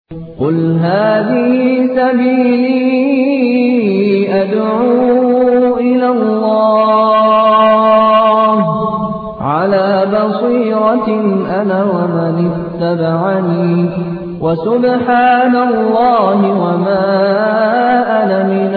قل هذه سبيلي أدعو إلى الله على بصيرة أنا ومن اتبعني وسبحان الله وما أنا من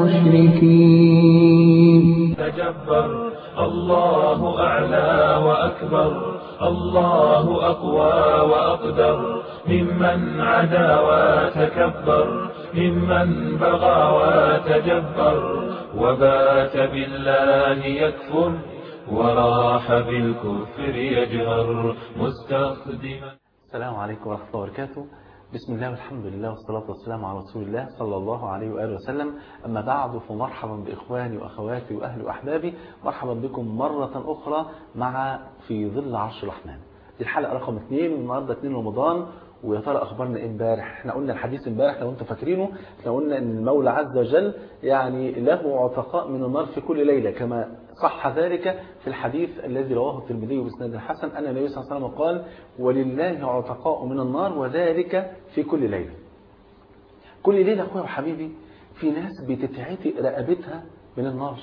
المشركين تجبر الله أعلى وأكبر الله أقوى وأقدر ممن عدا وتكبر ممن بغى وتجبر وبات بالله يكفر وراح بالكفر يجهر مستخدما السلام عليكم ورحمة الله وبركاته بسم الله والحمد لله والصلاة والسلام على رسول الله صلى الله عليه وآله وسلم أما بعد فمرحبا بإخواني وأخواتي وأهلي وأحبابي مرحبا بكم مرة أخرى مع في ظل عرش الرحمن دي الحلقة رقم اثنين والنهاردة 2 رمضان ويا ترى اخبارنا ايه امبارح احنا قلنا الحديث امبارح لو انتم فاكرينه احنا قلنا ان المولى عز وجل يعني له عتقاء من النار في كل ليله كما صح ذلك في الحديث الذي رواه الترمذي باسناد حسن ان النبي صلى الله عليه وسلم قال ولله عتقاء من النار وذلك في كل ليله كل ليله اخويا وحبيبي في ناس بتتعتق رقبتها من النار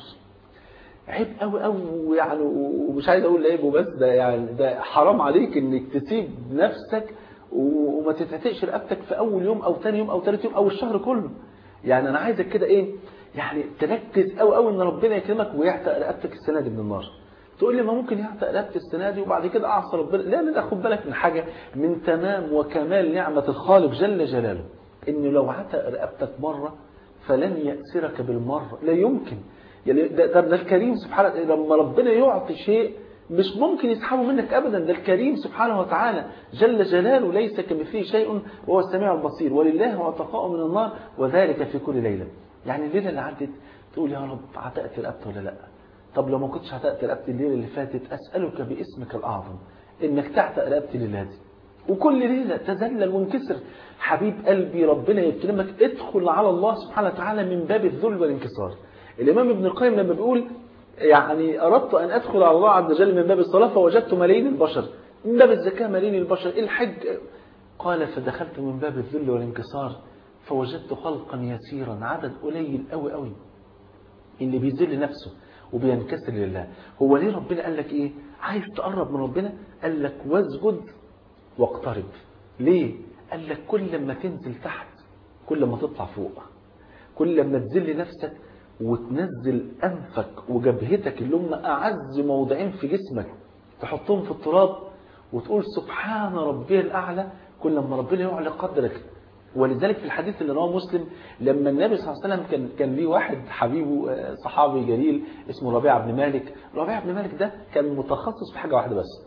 عيب قوي قوي يعني ومش عايز اقول عيب وبس ده يعني ده حرام عليك انك تسيب نفسك وما تتعتقش رقبتك في اول يوم او ثاني يوم او ثالث يوم او الشهر كله يعني انا عايزك كده ايه يعني تركز قوي قوي ان ربنا يكرمك ويعتق رقبتك السنه دي من النار تقول لي ما ممكن يعتق رقبتي السنه دي وبعد كده اعصى ربنا لا لا خد بالك من حاجه من تمام وكمال نعمه الخالق جل جلاله انه لو عتق رقبتك مره فلن يأسرك بالمره لا يمكن يعني ده, ده, ده الكريم سبحانه لما ربنا يعطي شيء مش ممكن يسحبه منك ابدا ده الكريم سبحانه وتعالى جل جلاله ليس كمثله شيء وهو السميع البصير ولله عتقاء من النار وذلك في كل ليله يعني الليله اللي عدت تقول يا رب عتقت رقبتي ولا لا طب لو ما كنتش عتقت رقبتي الليله اللي فاتت اسالك باسمك الاعظم انك تعتق رقبتي الليله دي وكل ليله تذلل وانكسر حبيب قلبي ربنا يكرمك ادخل على الله سبحانه وتعالى من باب الذل والانكسار الامام ابن القيم لما بيقول يعني أردت أن أدخل على الله عز وجل من باب الصلاة فوجدت ملايين البشر من باب الزكاة ملايين البشر الحج قال فدخلت من باب الذل والانكسار فوجدت خلقا يسيرا عدد قليل قوي قوي اللي بيذل نفسه وبينكسر لله هو ليه ربنا قال لك ايه عايز تقرب من ربنا قال لك واسجد واقترب ليه قال لك كل ما تنزل تحت كل ما تطلع فوق كل ما تذل نفسك وتنزل أنفك وجبهتك اللي هم أعز موضعين في جسمك تحطهم في التراب وتقول سبحان ربي الأعلى كل ما ربنا يعلى قدرك ولذلك في الحديث اللي رواه مسلم لما النبي صلى الله عليه وسلم كان كان ليه واحد حبيبه صحابي جليل اسمه ربيع بن مالك ربيع بن مالك ده كان متخصص في حاجه واحده بس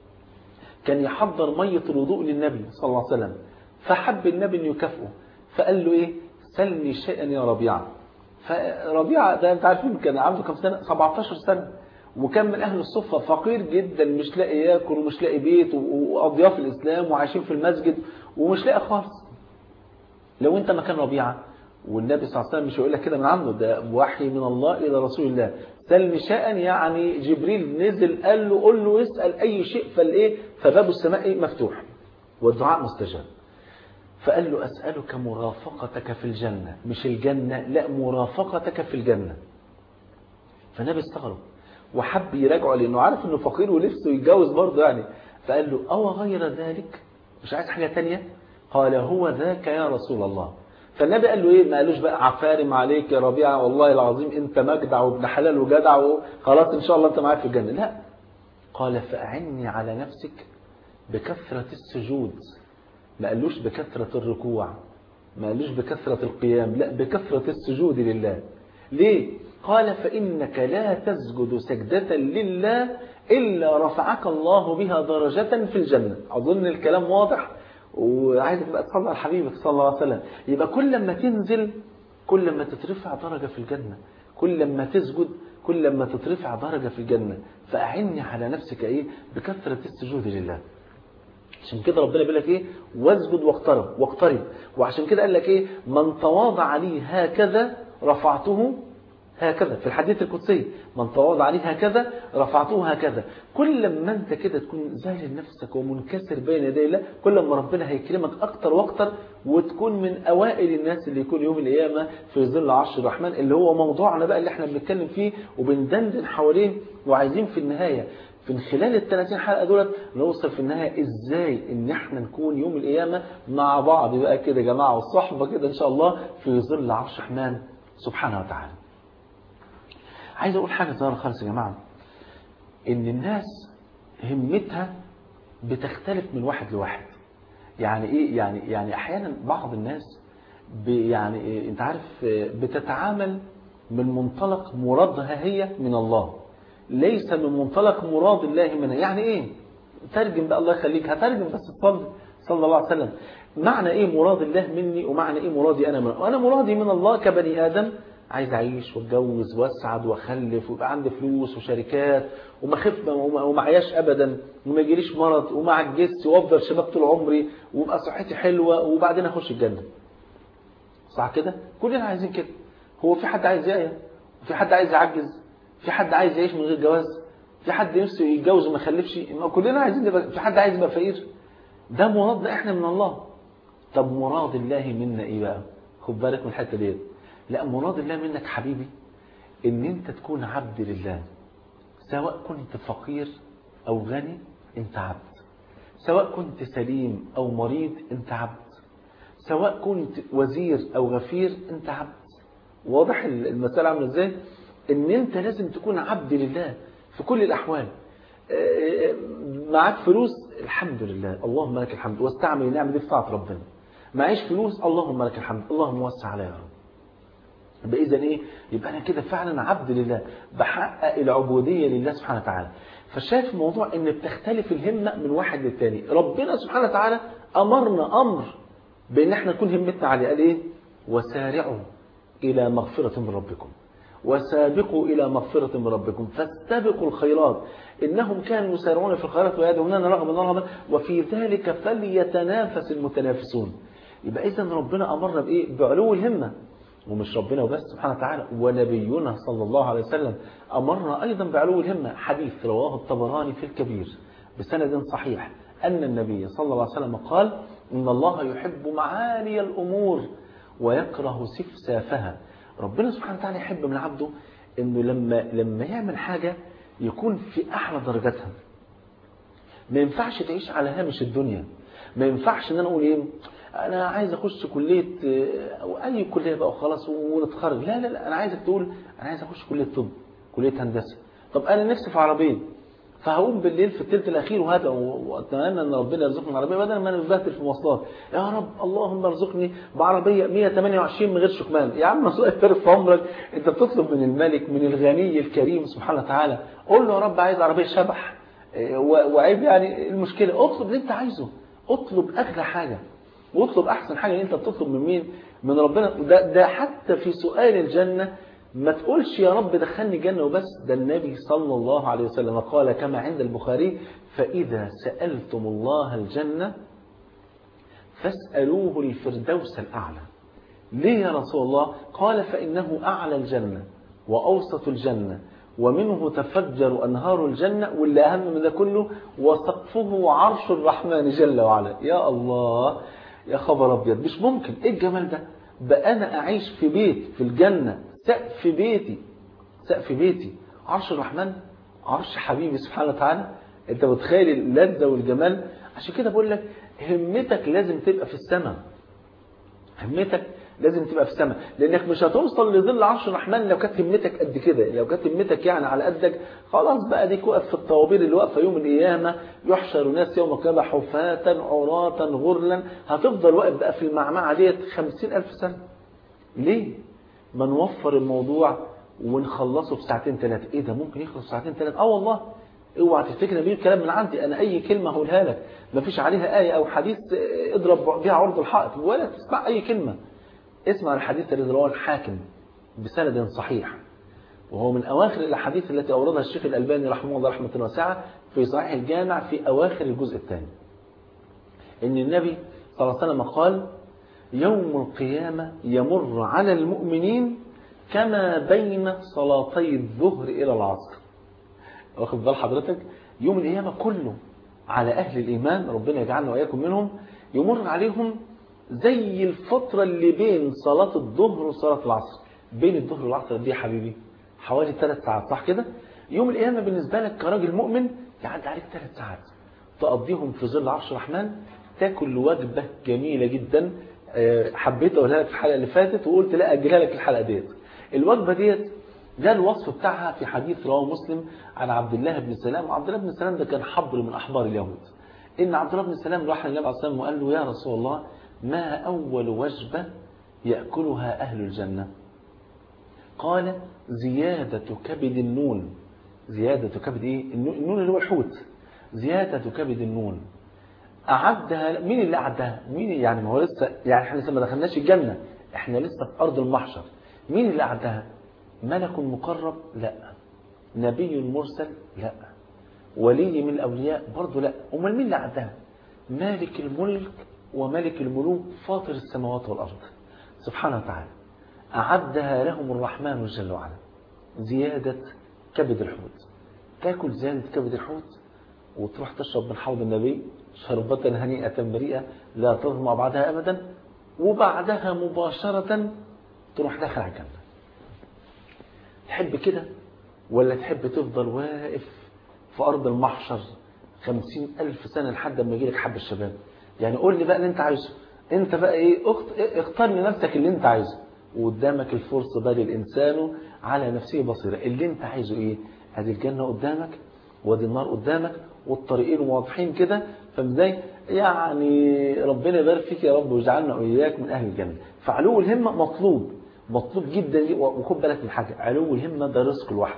كان يحضر ميه الوضوء للنبي صلى الله عليه وسلم فحب النبي انه يكافئه فقال له ايه سلني شيئا يا ربيعه فربيعة ده انت عارفين كان عنده كم سنة 17 سنة وكان من أهل الصفة فقير جدا مش لاقي ياكل ومش لاقي بيت وأضياف الإسلام وعايشين في المسجد ومش لاقي خالص لو أنت مكان ربيعة والنبي صلى الله عليه وسلم مش هيقول لك كده من عنده ده وحي من الله إلى رسول الله سلم شاء يعني جبريل نزل قال له قل له اسأل أي شيء فالإيه فباب السماء مفتوح والدعاء مستجاب فقال له أسألك مرافقتك في الجنة مش الجنة لا مرافقتك في الجنة فالنبي استغرب وحب يراجعه لأنه عارف أنه فقير ولسه يتجوز برضه يعني فقال له أو غير ذلك مش عايز حاجة تانية قال هو ذاك يا رسول الله فالنبي قال له ايه ما قالوش بقى عفارم عليك يا ربيعه والله العظيم انت مجدع وابن حلال وجدع وخلاص ان شاء الله انت معاك في الجنه لا قال فاعني على نفسك بكثره السجود ما قالوش بكثرة الركوع ما قالوش بكثرة القيام لا بكثرة السجود لله ليه قال فإنك لا تسجد سجدة لله إلا رفعك الله بها درجة في الجنة أظن الكلام واضح وعايزك بقى تصلي على حبيبك صلى الله عليه وسلم يبقى كل ما تنزل كل ما تترفع درجة في الجنة كل ما تسجد كل ما تترفع درجة في الجنة فأعني على نفسك إيه بكثرة السجود لله عشان كده ربنا بيقول لك ايه واسجد واقترب واقترب وعشان كده قال لك ايه من تواضع لي هكذا رفعته هكذا في الحديث القدسي من تواضع عليه هكذا رفعته هكذا كل ما انت كده تكون ذالل نفسك ومنكسر بين يدي الله كل ما ربنا هيكرمك اكتر واكتر وتكون من اوائل الناس اللي يكون يوم القيامه في ظل عرش الرحمن اللي هو موضوعنا بقى اللي احنا بنتكلم فيه وبندندن حواليه وعايزين في النهايه في خلال ال 30 حلقه دولت نوصل في النهايه ازاي ان احنا نكون يوم القيامه مع بعض بقى كده يا جماعه والصحبه كده ان شاء الله في ظل عرش الرحمن سبحانه وتعالى. عايز اقول حاجه صغيره خالص يا جماعه ان الناس همتها بتختلف من واحد لواحد. يعني ايه يعني يعني احيانا بعض الناس يعني إيه انت عارف بتتعامل من منطلق مرادها هي من الله. ليس من منطلق مراد الله منها يعني ايه ترجم بقى الله يخليك هترجم بس تصلي صلى الله عليه وسلم معنى ايه مراد الله مني ومعنى ايه مرادي انا منه وانا مرادي من الله كبني ادم عايز اعيش واتجوز واسعد واخلف ويبقى عندي فلوس وشركات وما اخف وما اعياش ابدا وما يجيليش مرض وما اعجزش وافضل شباب طول عمري ويبقى صحتي حلوه وبعدين اخش الجنه صح كده كلنا عايزين كده هو في حد عايز يعيا وفي حد عايز يعجز في حد عايز يعيش من غير جواز في حد نفسه يتجوز وما يخلفش ما كلنا عايزين نبقى في حد عايز يبقى فقير ده مرادنا احنا من الله طب مراد الله منا ايه بقى خد بالك من الحته ديت لا مراد الله منك حبيبي ان انت تكون عبد لله سواء كنت فقير او غني انت عبد سواء كنت سليم او مريض انت عبد سواء كنت وزير او غفير انت عبد واضح المسألة عامله ازاي ان انت لازم تكون عبد لله في كل الاحوال معاك فلوس الحمد لله اللهم لك الحمد واستعمل النعمه دي في طاعه ربنا معيش فلوس اللهم لك الحمد اللهم وسع عليا يا رب يبقى اذا ايه يبقى انا كده فعلا عبد لله بحقق العبوديه لله سبحانه وتعالى فشايف الموضوع ان بتختلف الهمه من واحد للتاني ربنا سبحانه وتعالى امرنا امر بان احنا نكون همتنا عليه قال ايه وسارعوا الى مغفره من ربكم وسابقوا إلى مغفرة من ربكم فاستبقوا الخيرات إنهم كانوا يسارعون في الخيرات ويدعوننا رغبا رغبا وفي ذلك فليتنافس المتنافسون يبقى إذا ربنا أمرنا بإيه؟ بعلو الهمة ومش ربنا وبس سبحانه وتعالى ونبينا صلى الله عليه وسلم أمرنا أيضا بعلو الهمة حديث رواه الطبراني في الكبير بسند صحيح أن النبي صلى الله عليه وسلم قال إن الله يحب معالي الأمور ويكره سفسافها ربنا سبحانه وتعالى يحب من عبده انه لما لما يعمل حاجه يكون في اعلى درجاتها ما ينفعش تعيش على هامش الدنيا ما ينفعش ان انا اقول ايه انا عايز اخش كليه او اي كليه بقى وخلاص ونتخرج لا لا لا انا عايزك تقول انا عايز اخش كليه طب كليه هندسه طب انا نفسي في عربيه فهقوم بالليل في الثلث الاخير وهذا واتمنى ان ربنا يرزقني عربيه بدل ما انا ببهدل في المواصلات يا رب اللهم ارزقني بعربيه 128 من غير شكمان يا عم الله يبارك في عمرك انت بتطلب من الملك من الغني الكريم سبحانه وتعالى قول له يا رب عايز عربيه شبح وعيب يعني المشكله اطلب اللي انت عايزه اطلب اغلى حاجه واطلب احسن حاجه انت بتطلب من مين من ربنا ده, ده حتى في سؤال الجنه ما تقولش يا رب دخلني جنة وبس ده النبي صلى الله عليه وسلم قال كما عند البخاري فإذا سألتم الله الجنة فاسألوه الفردوس الأعلى ليه يا رسول الله قال فإنه أعلى الجنة وأوسط الجنة ومنه تفجر أنهار الجنة واللي أهم من ده كله وسقفه عرش الرحمن جل وعلا يا الله يا خبر أبيض مش ممكن إيه الجمال ده بقى أنا أعيش في بيت في الجنة سقف بيتي سقف بيتي عرش الرحمن عرش حبيبي سبحانه وتعالى انت متخيل اللذة والجمال عشان كده بقول لك همتك لازم تبقى في السماء همتك لازم تبقى في السماء لانك مش هتوصل لظل عرش الرحمن لو كانت همتك قد كده لو كانت همتك يعني على قدك خلاص بقى ديك واقف في الطوابير اللي واقفه يوم القيامه يحشر الناس يوم القيامه حفاة عراة غرلا هتفضل واقف بقى في المعمعه ديت 50000 سنه ليه؟ ما نوفر الموضوع ونخلصه في ساعتين ثلاثة ايه ده ممكن يخلص في ساعتين ثلاثة اه والله اوعى تفتكر بيه الكلام من عندي انا اي كلمة هقولها لك ما فيش عليها آية او حديث اضرب بيها عرض الحائط ولا تسمع اي كلمة اسمع الحديث الذي رواه الحاكم بسند صحيح وهو من اواخر الاحاديث التي اوردها الشيخ الالباني رحمه الله رحمة واسعة في صحيح الجامع في اواخر الجزء الثاني ان النبي صلى الله عليه وسلم قال يوم القيامة يمر على المؤمنين كما بين صلاتي الظهر إلى العصر واخد بال حضرتك يوم القيامة كله على أهل الإيمان ربنا يجعلنا وإياكم منهم يمر عليهم زي الفترة اللي بين صلاة الظهر وصلاة العصر بين الظهر والعصر دي يا حبيبي حوالي ثلاث ساعات صح كده يوم القيامة بالنسبة لك كراجل مؤمن يعدي عليك ثلاث ساعات تقضيهم في ظل عرش الرحمن تاكل وجبة جميلة جدا حبيت اقولها لك في الحلقة اللي فاتت وقلت لا اجلها لك الحلقة ديت الوجبة ديت ده الوصف بتاعها في حديث رواه مسلم عن عبد الله بن سلام وعبد الله بن سلام ده كان حبر من احبار اليهود ان عبد الله بن سلام راح للنبي عليه الصلاه والسلام وقال له يا رسول الله ما اول وجبة ياكلها اهل الجنة قال زيادة كبد النون زيادة كبد ايه النون اللي هو الحوت زيادة كبد النون أعدها مين اللي أعدها مين يعني ما هو لسه يعني احنا لسه ما دخلناش الجنة احنا لسه في أرض المحشر مين اللي أعدها ملك مقرب لا نبي مرسل لا ولي من الأولياء برضه لا أمال مين اللي أعدها مالك الملك وملك الملوك فاطر السماوات والأرض سبحانه وتعالى أعدها لهم الرحمن جل وعلا زيادة كبد الحوت تاكل زيادة كبد الحوت وتروح تشرب من حوض النبي شربة هنيئة مريئة لا تظمأ بعدها أبدا وبعدها مباشرة تروح داخل على الجنة تحب كده ولا تحب تفضل واقف في أرض المحشر خمسين ألف سنة لحد ما يجيلك حب الشباب يعني قول لي بقى اللي انت عايزه انت بقى ايه اختار لنفسك اللي انت عايزه وقدامك الفرصة بل الإنسان على نفسه بصيرة اللي انت عايزه ايه هذه الجنة قدامك وادي النار قدامك والطريقين واضحين كده فازاي يعني ربنا يبارك فيك يا رب ويجعلنا واياك من اهل الجنه فعلو الهمه مطلوب مطلوب جدا وخد بالك من حاجه علو الهمه ده رزق لوحده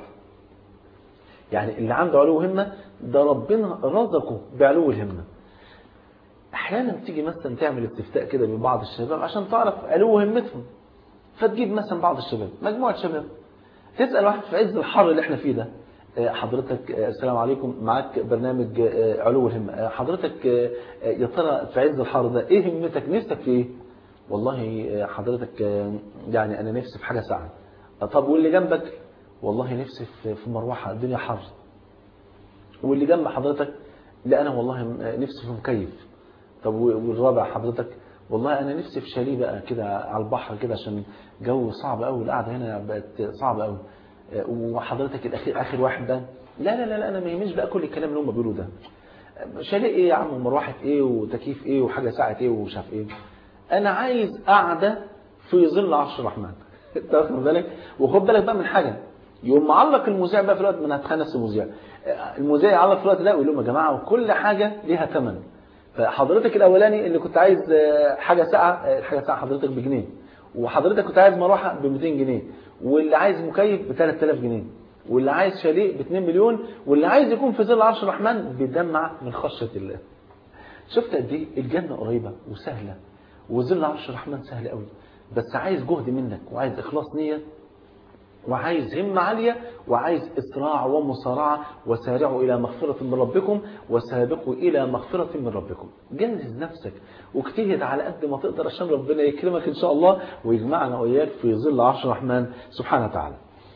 يعني اللي عنده علو همه ده ربنا رزقه بعلو الهمه احيانا تيجي مثلا تعمل استفتاء كده ببعض الشباب عشان تعرف علو همتهم فتجيب مثلا بعض الشباب مجموعه شباب تسال واحد في عز الحر اللي احنا فيه ده حضرتك السلام عليكم معاك برنامج علو الهمة حضرتك يا ترى في عز الحر ده ايه همتك نفسك في ايه والله حضرتك يعني انا نفسي في حاجة ساعة طب واللي جنبك والله نفسي في مروحة الدنيا حر واللي جنب حضرتك لا انا والله نفسي في مكيف طب والرابع حضرتك والله انا نفسي في شاليه بقى كده على البحر كده عشان جو صعب قوي القعده هنا بقت صعبه قوي وحضرتك الاخير اخر واحد ده لا لا لا, لا انا ما يهمنيش بقى كل الكلام اللي هم بيقولوه ده شاليه ايه يا عم ومروحه ايه وتكييف ايه وحاجه ساعه ايه ومش عارف ايه انا عايز قاعده في ظل عرش الرحمن انت واخد بالك وخد بالك بقى من حاجه يقوم معلق المذيع بقى في الوقت من هتخنس المذيع المذيع يعلق في الوقت ده ويقول لهم يا جماعه وكل حاجه ليها ثمن فحضرتك الاولاني اللي كنت عايز حاجه ساعه الحاجه ساعه حضرتك بجنيه وحضرتك كنت عايز مروحه ب 200 جنيه واللي عايز مكيف ب 3000 جنيه واللي عايز شاليه ب 2 مليون واللي عايز يكون في ظل عرش الرحمن بدمع من خشيه الله شفت قد ايه الجنه قريبه وسهله وظل عرش الرحمن سهل قوي بس عايز جهد منك وعايز اخلاص نيه وعايز همة عالية وعايز إسراع ومسارعة وسارعوا إلى مغفرة من ربكم وسابقوا إلى مغفرة من ربكم جهز نفسك واجتهد على قد ما تقدر عشان ربنا يكرمك إن شاء الله ويجمعنا وإياك في ظل عرش الرحمن سبحانه وتعالى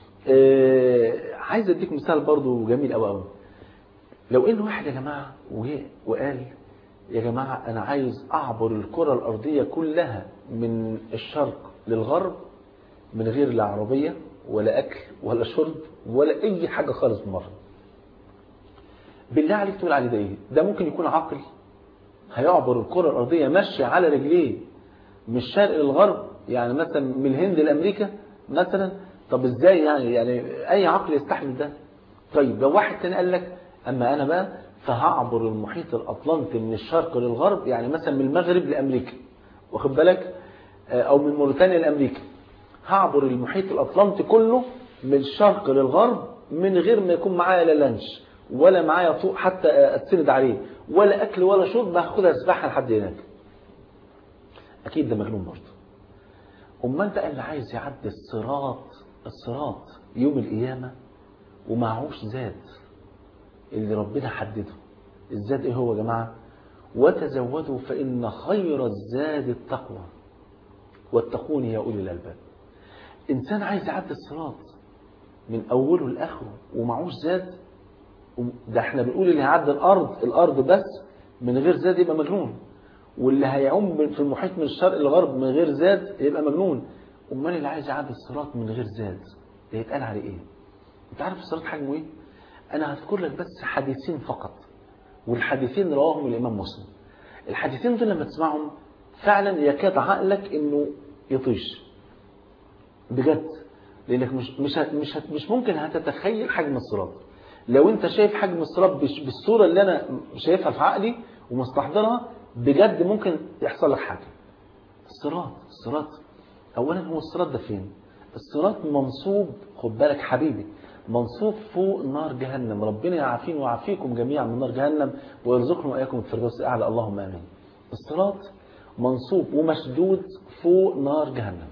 آه عايز أديك مثال برضو جميل أوي أوي لو إن واحد يا جماعة وقال يا جماعة أنا عايز أعبر الكرة الأرضية كلها من الشرق للغرب من غير لا عربية ولا أكل ولا شرب ولا أي حاجة خالص مرة بالله عليك تقول عليه ده إيه ده ممكن يكون عقل هيعبر الكرة الأرضية ماشية على رجليه من الشرق للغرب يعني مثلا من الهند لأمريكا مثلا طب إزاي يعني يعني أي عقل يستحمل ده طيب لو واحد تاني قال لك أما أنا بقى فهعبر المحيط الأطلنطي من الشرق للغرب يعني مثلا من المغرب لأمريكا واخد بالك أو من موريتانيا لأمريكا هعبر المحيط الأطلنطي كله من الشرق للغرب من غير ما يكون معايا لا لانش ولا معايا طوق حتى أتسند عليه ولا أكل ولا شرب هاخدها سباحة لحد هناك أكيد ده مجنون برضه أما أنت اللي عايز يعدي الصراط الصراط يوم القيامة ومعهوش زاد اللي ربنا حدده الزاد ايه هو يا جماعة وتزودوا فإن خير الزاد التقوى واتقوني يا أولي الألباب إنسان عايز يعدي الصراط من أوله لآخره ومعوش زاد ده احنا بنقول اللي هيعدي الأرض الأرض بس من غير زاد يبقى مجنون واللي هيعوم في المحيط من الشرق للغرب من غير زاد يبقى مجنون امال اللي عايز يعدي الصراط من غير زاد ده يتقال عليه ايه انت عارف الصراط حجمه ايه انا هذكر لك بس حديثين فقط والحديثين رواهم الامام مسلم الحديثين دول لما تسمعهم فعلا يكاد عقلك انه يطيش بجد لانك مش مش مش مش ممكن هتتخيل حجم الصراط لو انت شايف حجم الصراط بالصوره اللي انا شايفها في عقلي ومستحضرها بجد ممكن يحصل لك حاجه الصراط الصراط اولا هو الصراط ده فين الصراط منصوب خد بالك حبيبي منصوب فوق نار جهنم ربنا يعافينا ويعافيكم جميعا من نار جهنم ويرزقنا واياكم الفردوس الاعلى اللهم امين الصراط منصوب ومشدود فوق نار جهنم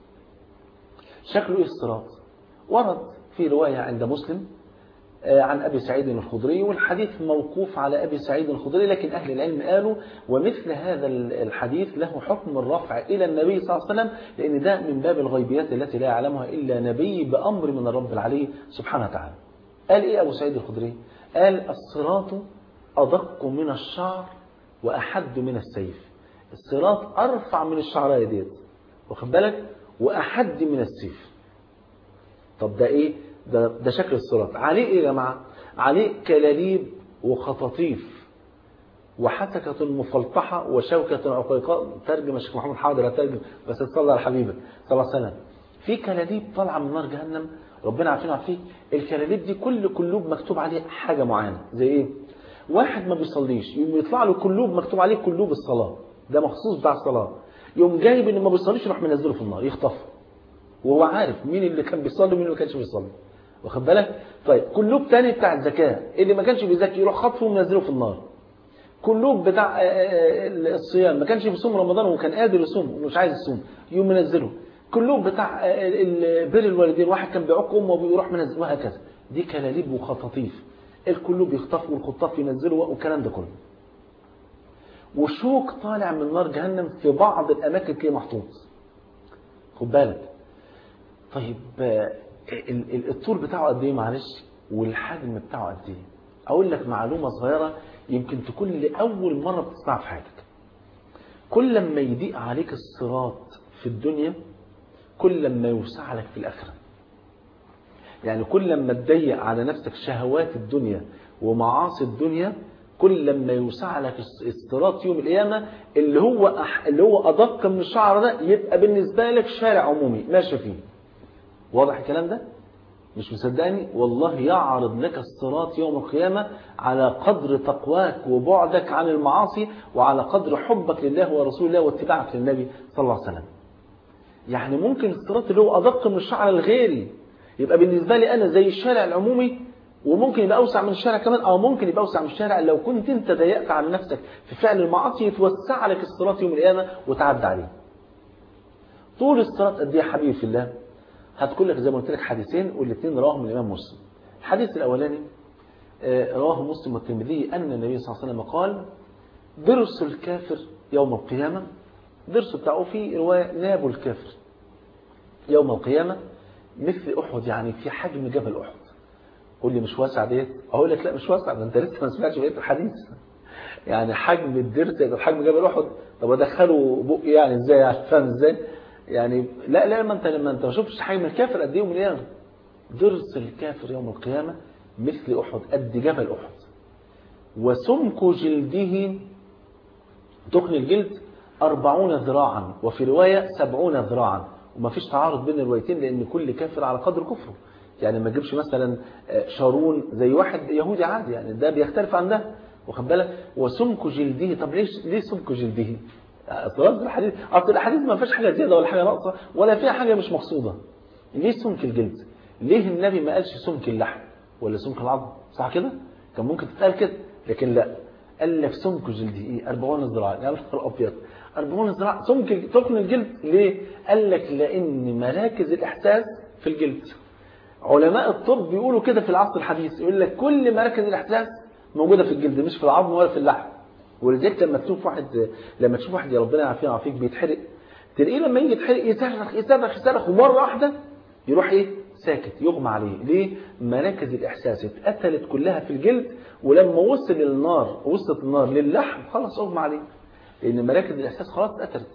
شكله ايه الصراط ورد في روايه عند مسلم عن أبي سعيد الخضري والحديث موقوف على أبي سعيد الخضري لكن أهل العلم قالوا ومثل هذا الحديث له حكم الرفع إلى النبي صلى الله عليه وسلم لأن ده من باب الغيبيات التي لا يعلمها إلا نبي بأمر من الرب العلي سبحانه وتعالى قال إيه أبو سعيد الخضري قال الصراط أدق من الشعر وأحد من السيف الصراط أرفع من الشعراية ديت واخد بالك وأحد من السيف طب ده إيه ده, ده شكل الصراط عليه ايه يا جماعه عليه كلاليب وخطاطيف وحسكة مفلطحة وشوكة عقيقاء ترجم الشيخ محمد حاضر هترجم بس تصلى على حبيبك صلى الله عليه وسلم في كلاليب طالعة من نار جهنم ربنا عارفين عارفين الكلاليب دي كل كلوب مكتوب عليه حاجة معينة زي ايه واحد ما بيصليش يوم يطلع له كلوب مكتوب عليه كلوب الصلاة ده مخصوص بتاع الصلاة يوم جايب اللي ما بيصليش يروح منزله في النار يخطفه وهو عارف مين اللي كان بيصلي ومين اللي ما كانش بيصلي واخد بالك طيب كلوب تاني بتاع الزكاة اللي ما كانش بيزكي يروح خطفه ومنزله في النار كلوب بتاع الصيام ما كانش بيصوم رمضان وكان قادر يصوم ومش عايز يصوم يوم منزله كلوب بتاع بر الوالدين واحد كان بيعق امه وبيروح منزله وهكذا دي كلاليب وخطاطيف الكلوب يخطفوا والخطاف ينزلوا والكلام ده كله وشوك طالع من نار جهنم في بعض الاماكن كده محطوط خد بالك طيب الطول بتاعه قد ايه معلش والحجم بتاعه قد ايه اقول لك معلومه صغيره يمكن تكون لاول مره بتسمعها في حياتك كل لما يضيق عليك الصراط في الدنيا كل لما يوسع لك في الاخره يعني كل لما تضيق على نفسك شهوات الدنيا ومعاصي الدنيا كل لما يوسع لك الصراط يوم القيامه اللي هو أح... اللي هو ادق من الشعر ده يبقى بالنسبه لك شارع عمومي ماشي فيه واضح الكلام ده مش مصدقني والله يعرض لك الصراط يوم القيامة على قدر تقواك وبعدك عن المعاصي وعلى قدر حبك لله ورسول الله واتباعك للنبي صلى الله عليه وسلم يعني ممكن الصراط اللي هو أدق من الشعر الغيري يبقى بالنسبة لي أنا زي الشارع العمومي وممكن يبقى أوسع من الشارع كمان أو ممكن يبقى أوسع من الشارع لو كنت أنت ضيقت على نفسك في فعل المعاصي يتوسع لك الصراط يوم القيامة وتعدى عليه طول الصراط قد ايه يا حبيبي في الله هذكر لك زي ما قلت لك حديثين والاثنين رواهم الإمام مسلم الحديث الأولاني رواه مسلم والترمذي أن النبي صلى الله عليه وسلم قال ضرس الكافر يوم القيامة ضرس بتاعه في رواية ناب الكافر يوم القيامة مثل أحد يعني في حجم جبل أحد قول لي مش واسع ديت أقول لك لا مش واسع ده أنت لسه ما سمعتش بقية الحديث يعني حجم الضرس يبقى حجم جبل أحد طب أدخله بقي يعني إزاي يعني فاهم إزاي يعني لا لا ما انت لما انت ما شفتش حجم الكافر قد ايه يوم القيامه ضرس الكافر يوم القيامه مثل احد قد جبل احد وسمك جلده تخن الجلد أربعون ذراعا وفي رواية سبعون ذراعا وما فيش تعارض بين الروايتين لأن كل كافر على قدر كفره يعني ما تجيبش مثلا شارون زي واحد يهودي عادي يعني ده بيختلف عن ده واخد بالك وسمك جلده طب ليش ليه سمك جلده اصل الحديث اصل الاحاديث ما فيهاش حاجه زياده ولا حاجه ناقصه ولا فيها حاجه مش مقصوده ليه سمك الجلد ليه النبي ما قالش سمك اللحم ولا سمك العظم صح كده كان ممكن تتقال كده لكن لا قال لك سمك جلده ايه 40 ذراع يا نهار ابيض 40 ذراع سمك تخن الجلد ليه قال لك لان مراكز الاحساس في الجلد علماء الطب بيقولوا كده في العصر الحديث يقول لك كل مراكز الاحساس موجوده في الجلد مش في العظم ولا في اللحم ولذلك لما تشوف واحد لما تشوف واحد يا ربنا يعافينا ويعافيك بيتحرق تلاقيه لما يجي يتحرق يصرخ يصرخ يصرخ ومره واحده يروح ايه ساكت يغمى عليه ليه مراكز الاحساس اتقتلت كلها في الجلد ولما وصل النار وصلت النار للحم خلاص اغمى عليه لان مراكز الاحساس خلاص اتقتلت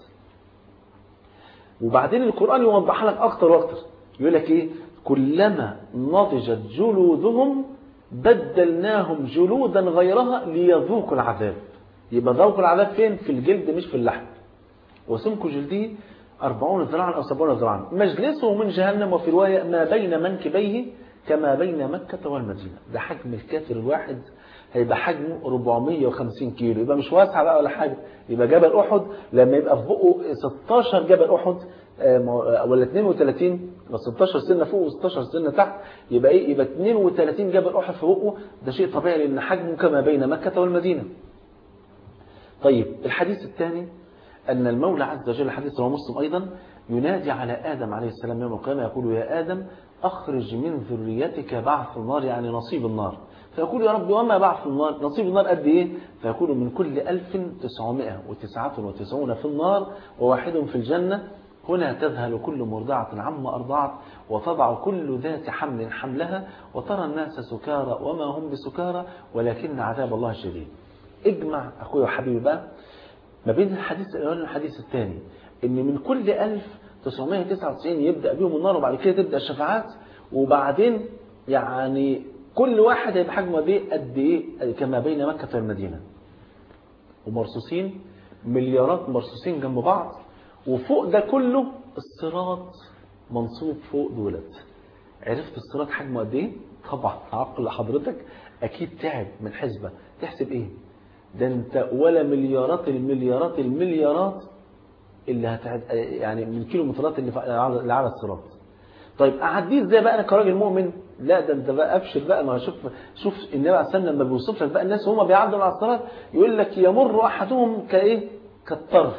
وبعدين القران يوضح لك اكتر واكتر يقول لك ايه كلما نضجت جلودهم بدلناهم جلودا غيرها ليذوقوا العذاب يبقى ذوقوا العذاب فين في الجلد مش في اللحم وسمك جلده أربعون ذراعا أو سبعون ذراعا مجلسه من جهنم وفي رواية ما بين منكبيه كما بين مكة والمدينة ده حجم الكافر الواحد هيبقى حجمه 450 كيلو يبقى مش واسع بقى ولا حاجة يبقى جبل أحد لما يبقى في بقه 16 جبل أحد ولا 32 16 سنة فوق و16 سنة تحت يبقى ايه يبقى 32 جبل أحد في بقه ده شيء طبيعي لأن حجمه كما بين مكة والمدينة طيب الحديث الثاني أن المولى عز وجل حديث رواه مسلم أيضا ينادي على آدم عليه السلام يوم القيامة يقول يا آدم أخرج من ذريتك بعث النار يعني نصيب النار فيقول يا رب وما بعث النار نصيب النار قد إيه فيقول من كل 1999 في النار وواحد في الجنة هنا تذهل كل مرضعة عما أرضعت وتضع كل ذات حمل حملها وترى الناس سكارى وما هم بسكارى ولكن عذاب الله شديد اجمع أخوي وحبيبي بقى ما بين الحديث الأول والحديث الثاني إن من كل 1999 يبدأ بيهم النار وبعد كده تبدأ الشفاعات وبعدين يعني كل واحد هيبقى حجمه قد ايه قد ايه كما بين مكة والمدينة ومرصوصين مليارات مرصوصين جنب بعض وفوق ده كله الصراط منصوب فوق دولت عرفت الصراط حجمه قد ايه طبعا عقل حضرتك اكيد تعب من حسبه تحسب ايه ده انت ولا مليارات المليارات المليارات اللي هتعد يعني من كيلومترات اللي اللي على الصراط طيب اعديه ازاي بقى انا كراجل مؤمن لا ده انت بقى ابشر بقى ما شوف شوف النبي عليه الصلاه والسلام لما بيوصف لك بقى الناس وهم بيعدوا على الصراط يقول لك يمر احدهم كايه كالطرف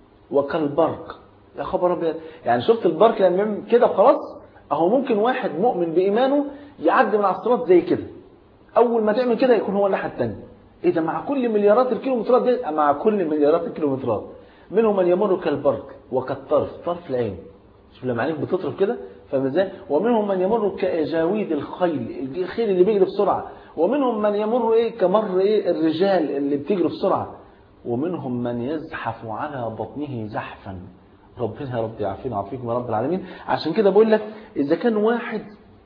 وكالبرق يا خبر ابيض يعني شفت البرق لما كده خلاص اهو ممكن واحد مؤمن بايمانه يعدي من على الصراط زي كده اول ما تعمل كده يكون هو الناحيه الثانيه ايه ده مع كل مليارات الكيلومترات دي مع كل مليارات الكيلومترات منهم من يمر كالبرق وكالطرف طرف العين شوف لما عينيك بتطرف كده فاهم ازاي ومنهم من يمر كجاويد الخيل الخيل اللي بيجري بسرعه ومنهم من يمر ايه كمر ايه الرجال اللي بتجري بسرعه ومنهم من يزحف على بطنه زحفا ربنا يا رب يعافينا ويعافيكم يا رب العالمين عشان كده بقول لك اذا كان واحد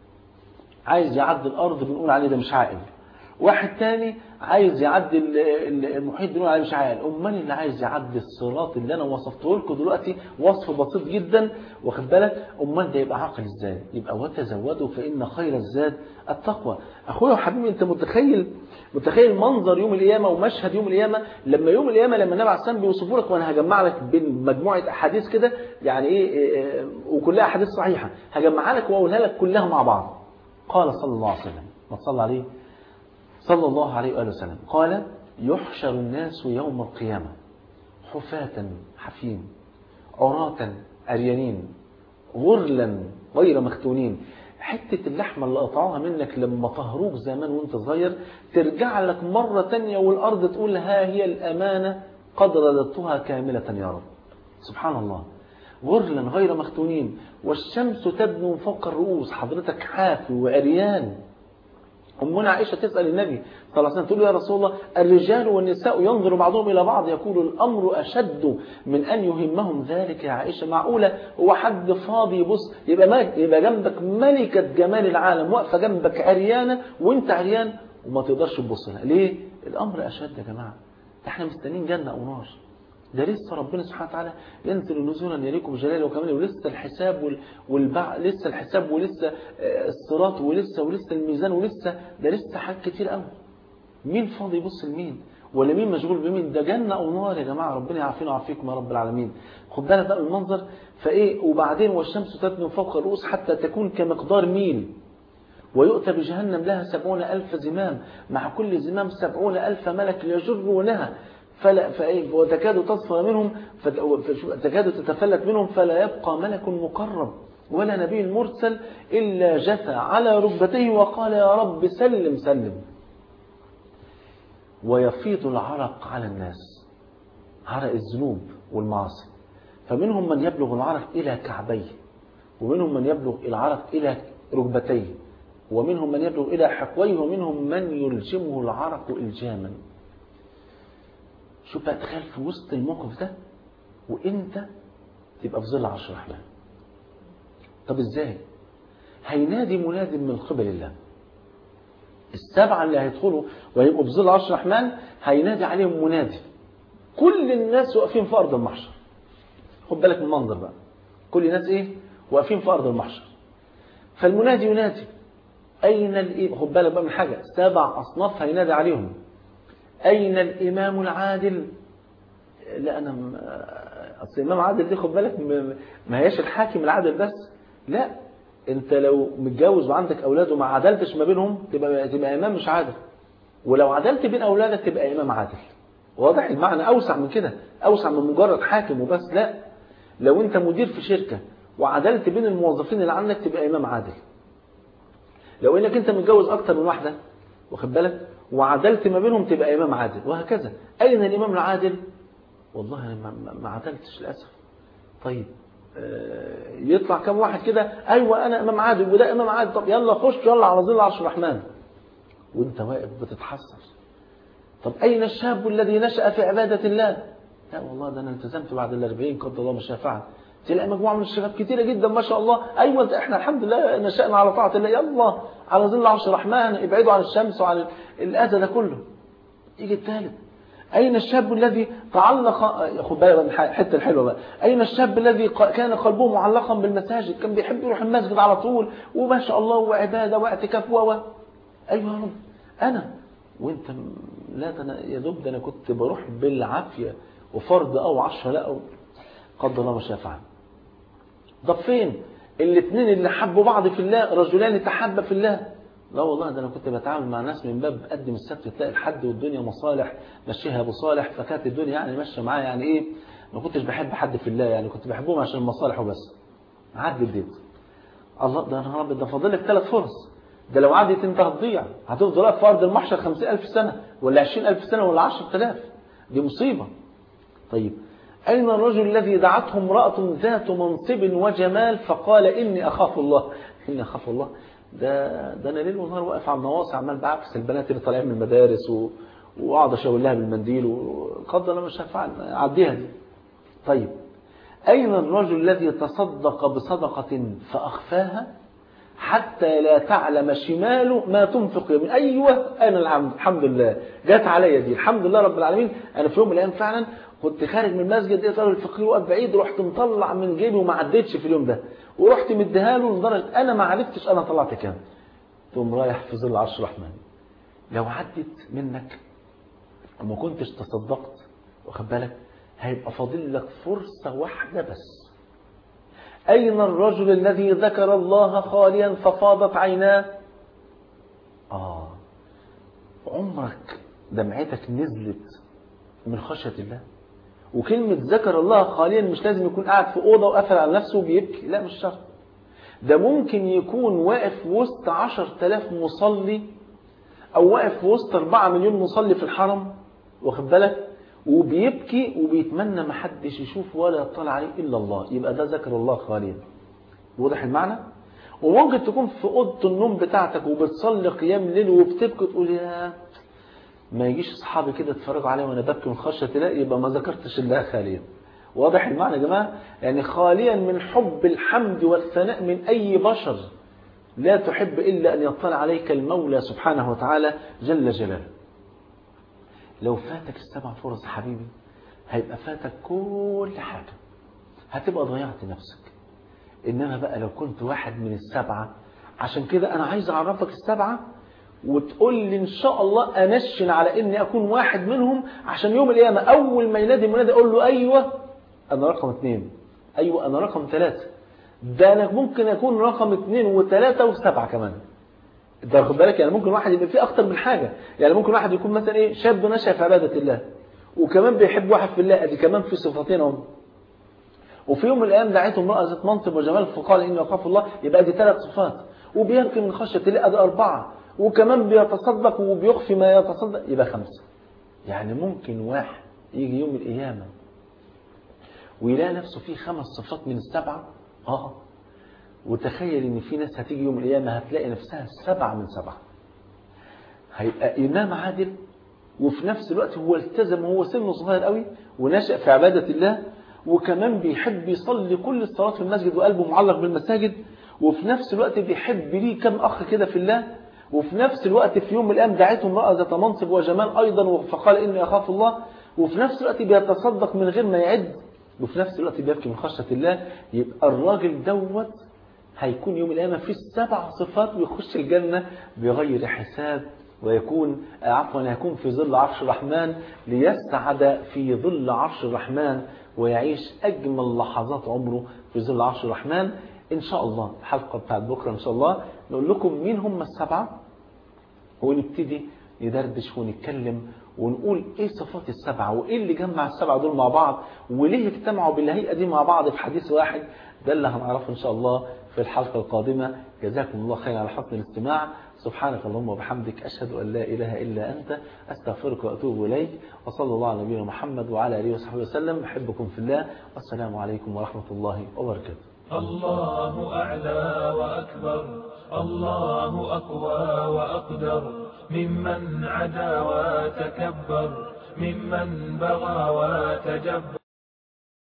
عايز يعدي الارض بنقول عليه ده مش عاقل واحد تاني عايز يعدي المحيط بنقول عليه مش عاقل امال اللي عايز يعدي الصراط اللي انا وصفته لكم دلوقتي وصف بسيط جدا واخد بالك امال ده يبقى عاقل ازاي يبقى وتزودوا فان خير الزاد التقوى اخويا وحبيبي انت متخيل متخيل منظر يوم القيامه ومشهد يوم القيامه لما يوم القيامه لما النبي عليه السلام بيوصفوا لك وانا هجمع لك بين مجموعه احاديث كده يعني ايه وكلها احاديث صحيحه هجمعها لك واقولها لك كلها مع بعض قال صلى الله عليه وسلم ما تصلى عليه صلى الله عليه وآله وسلم قال يحشر الناس يوم القيامة حفاة حفين عراة أريانين غرلا غير مختونين حتة اللحمة اللي قطعوها منك لما طهروك زمان وانت صغير ترجع لك مرة تانية والأرض تقول ها هي الأمانة قد رددتها كاملة يا رب سبحان الله غرلا غير مختونين والشمس تدنو فوق الرؤوس حضرتك حافي وعريان أمنا عائشة تسأل النبي صلى الله عليه وسلم تقول يا رسول الله الرجال والنساء ينظر بعضهم إلى بعض يقول الأمر أشد من أن يهمهم ذلك يا عائشة معقولة هو حد فاضي يبص يبقى, ما يبقى جنبك ملكة جمال العالم واقفة جنبك عريانة وانت عريان وما تقدرش تبص لها ليه؟ الأمر أشد يا جماعة احنا مستنين جنة أو نار ده لسه ربنا سبحانه وتعالى ينزل نزولا يليق بجلاله وكماله ولسه الحساب والبع لسه الحساب ولسه الصراط ولسه ولسه الميزان ولسه ده لسه حاجات كتير قوي مين فاضي يبص لمين ولا مين مشغول بمين ده جنة أو نار يا جماعة ربنا يعافينا ويعافيكم يا رب العالمين خد بالك بقى المنظر فإيه وبعدين والشمس تدنو فوق الرؤوس حتى تكون كمقدار ميل ويؤتى بجهنم لها سبعون ألف زمام مع كل زمام سبعون ألف ملك يجرونها فلا فإيه وتكاد تصفى منهم تكاد تتفلت منهم فلا يبقى ملك مقرب ولا نبي مرسل إلا جثى على ركبتيه وقال يا رب سلم سلم ويفيض العرق على الناس عرق الذنوب والمعاصي فمنهم من يبلغ العرق إلى كعبيه ومنهم من يبلغ العرق إلى ركبتيه ومنهم من يبلغ إلى حقويه ومنهم من يلجمه العرق إلجاما شوف بقى تخيل في وسط الموقف ده وانت تبقى في ظل عرش الرحمن طب ازاي هينادي مناد من قبل الله السبعة اللي هيدخلوا وهيبقوا في ظل عرش الرحمن هينادي عليهم منادي كل الناس واقفين في أرض المحشر خد بالك من المنظر بقى كل الناس ايه واقفين في أرض المحشر فالمنادي ينادي أين الإيه خد بالك بقى من حاجة سبع أصناف هينادي عليهم أين الإمام العادل لا أنا م... أصل الإمام عادل دي خد بالك م... ما هياش الحاكم العادل بس لا أنت لو متجوز وعندك أولاد وما عدلتش ما بينهم تبقى تبقى إمام مش عادل ولو عدلت بين أولادك تبقى إمام عادل واضح المعنى أوسع من كده أوسع من مجرد حاكم وبس لا لو أنت مدير في شركة وعدلت بين الموظفين اللي عندك تبقى إمام عادل لو انك انت متجوز اكتر من واحده واخد بالك وعدلت ما بينهم تبقى امام عادل وهكذا اين الامام العادل والله انا ما, ما عدلتش للاسف طيب آه يطلع كم واحد كده ايوه انا امام عادل وده امام عادل طب يلا خش يلا على ظل عرش الرحمن وانت واقف بتتحسر طب اين الشاب الذي نشا في عباده الله لا والله ده انا التزمت بعد الأربعين قدر الله ما شاء فعل تلاقي مجموعه من الشباب كتيره جدا ما شاء الله ايوه احنا الحمد لله نشأنا على طاعه الله يلا على ظل عرش الرحمن ابعدوا عن الشمس وعن الاذى ده كله يجي الثالث اين الشاب الذي تعلق خد بالك من الحته الحلوه بقى اين الشاب الذي كان قلبه معلقا بالمساجد كان بيحب يروح المسجد على طول وما شاء الله وعباده واعتكاف و ايوه يا رب انا وانت لا ده انا يا دوب ده انا كنت بروح بالعافيه وفرض او عشرة لا أو قدر الله ما شاء فعل طب فين الاثنين اللي حبوا بعض في الله رجلان تحبا في الله لا والله ده انا كنت بتعامل مع ناس من باب قدم السبت تلاقي الحد والدنيا مصالح مشيها ابو صالح فكانت الدنيا يعني ماشيه معايا يعني ايه ما كنتش بحب حد في الله يعني كنت بحبهم عشان المصالح وبس عدي الديت الله ده انا رب ده فاضل لك ثلاث فرص ده لو عدت انت هتضيع هتفضل واقف في ارض المحشر 50000 سنه ولا 20000 سنه ولا 10000 دي مصيبه طيب أين الرجل الذي دعته امرأة ذات منصب وجمال فقال إني أخاف الله إني أخاف الله ده ده أنا ليل ونهار واقف على النواصي عمال بعكس البنات اللي طالعين من المدارس و... وأقعد أشاور لها بالمنديل وقدر الله مش هفعل أعديها دي طيب أين الرجل الذي تصدق بصدقة فأخفاها حتى لا تعلم شماله ما تنفق يمين أيوة أنا الحمد, الحمد لله جات عليا دي الحمد لله رب العالمين أنا في يوم من الأيام فعلا كنت خارج من المسجد لقيت راجل فقير واقف بعيد رحت مطلع من جيبي وما عديتش في اليوم ده ورحت مديها له لدرجه انا ما عرفتش انا طلعت كام تقوم رايح في ظل عرش الرحمن لو عدت منك وما كنتش تصدقت واخد بالك هيبقى فاضل لك فرصه واحده بس اين الرجل الذي ذكر الله خاليا ففاضت عيناه اه عمرك دمعتك نزلت من خشيه الله وكلمة ذكر الله خاليا مش لازم يكون قاعد في أوضة وقافل على نفسه وبيبكي لا مش شرط ده ممكن يكون واقف وسط عشر تلاف مصلي أو واقف وسط أربعة مليون مصلي في الحرم واخد بالك وبيبكي وبيتمنى ما حدش يشوف ولا يطلع عليه إلا الله يبقى ده ذكر الله خاليا واضح المعنى وممكن تكون في أوضة النوم بتاعتك وبتصلي قيام ليل وبتبكي تقول يا ما يجيش اصحابي كده يتفرجوا عليا وانا ببكي من خشيه الله يبقى ما ذكرتش الله خاليا واضح المعنى يا جماعه يعني خاليا من حب الحمد والثناء من اي بشر لا تحب الا ان يطلع عليك المولى سبحانه وتعالى جل جلاله لو فاتك السبع فرص يا حبيبي هيبقى فاتك كل حاجه هتبقى ضيعت نفسك انما بقى لو كنت واحد من السبعه عشان كده انا عايز اعرفك السبعه وتقول لي ان شاء الله انشن على اني اكون واحد منهم عشان يوم القيامه اول ما ينادي المنادي اقول له ايوه انا رقم اثنين ايوه انا رقم ثلاثه ده انا ممكن اكون رقم اثنين وثلاثه وسبعه كمان ده خد بالك يعني ممكن واحد يبقى فيه اكتر من حاجه يعني ممكن واحد يكون مثلا ايه شاب نشا في عباده الله وكمان بيحب واحد في الله ادي كمان في صفتين اهم وفي يوم من الايام دعيته امراه ذات منصب وجمال فقال اني اخاف الله يبقى دي ثلاث صفات وبيبكي من خشيه الله ادي اربعه وكمان بيتصدق وبيخفي ما يتصدق يبقى خمسة يعني ممكن واحد يجي يوم القيامة ويلاقي نفسه فيه خمس صفات من السبعة اه وتخيل ان في ناس هتيجي يوم القيامة هتلاقي نفسها سبعة من سبعة هيبقى إمام عادل وفي نفس الوقت هو التزم وهو سنه صغير قوي ونشأ في عبادة الله وكمان بيحب يصلي كل الصلاة في المسجد وقلبه معلق بالمساجد وفي نفس الوقت بيحب ليه كم أخ كده في الله وفي نفس الوقت في يوم من الأيام دعته امرأة ذات منصب وجمال أيضا فقال إني أخاف الله وفي نفس الوقت بيتصدق من غير ما يعد وفي نفس الوقت بيبكي من خشية الله يبقى الراجل دوت هيكون يوم القيامة في السبع صفات ويخش الجنة بغير حساب ويكون عفوا يكون في ظل عرش الرحمن ليسعد في ظل عرش الرحمن ويعيش أجمل لحظات عمره في ظل عرش الرحمن إن شاء الله الحلقة بتاعت بكرة إن شاء الله نقول لكم مين هم السبعة ونبتدي ندردش ونتكلم ونقول ايه صفات السبعة وايه اللي جمع السبعة دول مع بعض وليه اجتمعوا بالهيئة دي مع بعض في حديث واحد ده اللي هنعرفه ان شاء الله في الحلقة القادمة جزاكم الله خير على حسن الاستماع سبحانك اللهم وبحمدك أشهد أن لا إله إلا أنت أستغفرك وأتوب إليك وصلى الله على نبينا محمد وعلى آله وصحبه وسلم أحبكم في الله والسلام عليكم ورحمة الله وبركاته الله أعلى وأكبر الله أقوى وأقدر ممن عدا وتكبر ممن بغى وتجبر